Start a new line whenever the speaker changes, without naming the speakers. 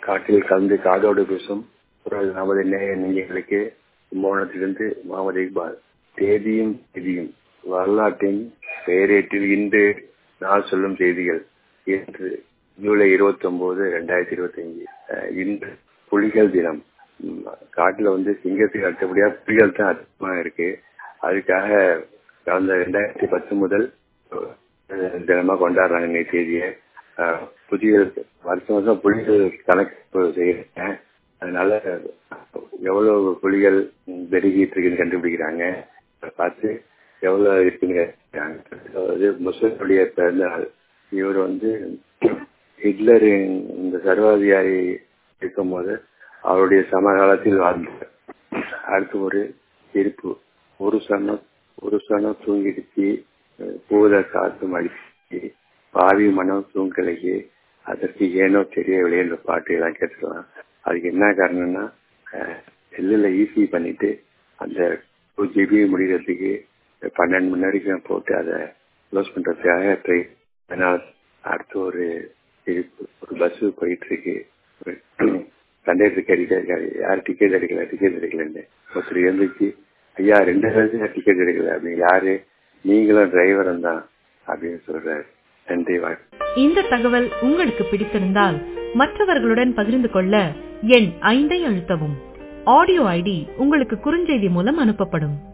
காட்டில் கலந்து காதோடு பேசும் ஒரு நமது நேய நெஞ்சங்களுக்கு கும்பகோணத்திலிருந்து முகமது இக்பால் தேதியும் விதியும் வரலாற்றின் பெயரேட்டில் இன்று நாள் சொல்லும் செய்திகள் இன்று ஜூலை இருபத்தி ஒன்பது ரெண்டாயிரத்தி இருபத்தி அஞ்சு இன்று புலிகள் தினம் காட்டுல வந்து சிங்கத்துக்கு அடுத்தபடியா புலிகள் தான் அதிகமா இருக்கு அதுக்காக கடந்த ரெண்டாயிரத்தி பத்து முதல் தினமா கொண்டாடுறாங்க இன்னைக்கு தேதியை புதிய வருஷம் வருஷம் புலிகள் கணக்கு செய்யறாங்க அதனால எவ்வளவு புலிகள் பெருகிட்டு இருக்குன்னு கண்டுபிடிக்கிறாங்க பார்த்து எவ்வளவு இருக்குன்னு கேட்கிறாங்க முஸ்லிம்களுடைய பிறந்த நாள் இவர் வந்து ஹிட்லர் இந்த சர்வாதிகாரி இருக்கும் போது அவருடைய சமகாலத்தில் வாழ்ந்தார் அடுத்து ஒரு இருப்பு ஒரு சனம் ஒரு சனம் தூங்கிடுச்சு பூத காத்து மடிச்சு பாவி மனம் தூங்கலையே அதற்கு ஏனோ தெரியவில்லை என்ற பாட்டு எல்லாம் கேட்டுக்கலாம் அதுக்கு என்ன காரணம்னா செல்லுல ஈஸி பண்ணிட்டு அந்த டூ ஜிபி முடிகிறதுக்கு பன்னெண்டு மணி வரைக்கும் போட்டு அதை க்ளோஸ் பண்றதுக்காக ட்ரை அதனால் அடுத்து ஒரு ஒரு பஸ் போயிட்டு இருக்கு கண்டக்டர் கேட்டுட்டே இருக்காரு யார் டிக்கெட் எடுக்கல டிக்கெட் எடுக்கலன்னு ஒருத்தர் எழுந்துச்சு ஐயா ரெண்டு பேருக்கு டிக்கெட் எடுக்கல அப்படின்னு யாரு நீங்களும் டிரைவரும் தான் அப்படின்னு சொல்றாரு நன்றி
இந்த தகவல் உங்களுக்கு பிடித்திருந்தால் மற்றவர்களுடன் பகிர்ந்து கொள்ள எண் ஐந்தை அழுத்தவும் ஆடியோ ஐடி உங்களுக்கு குறுஞ்செய்தி மூலம் அனுப்பப்படும்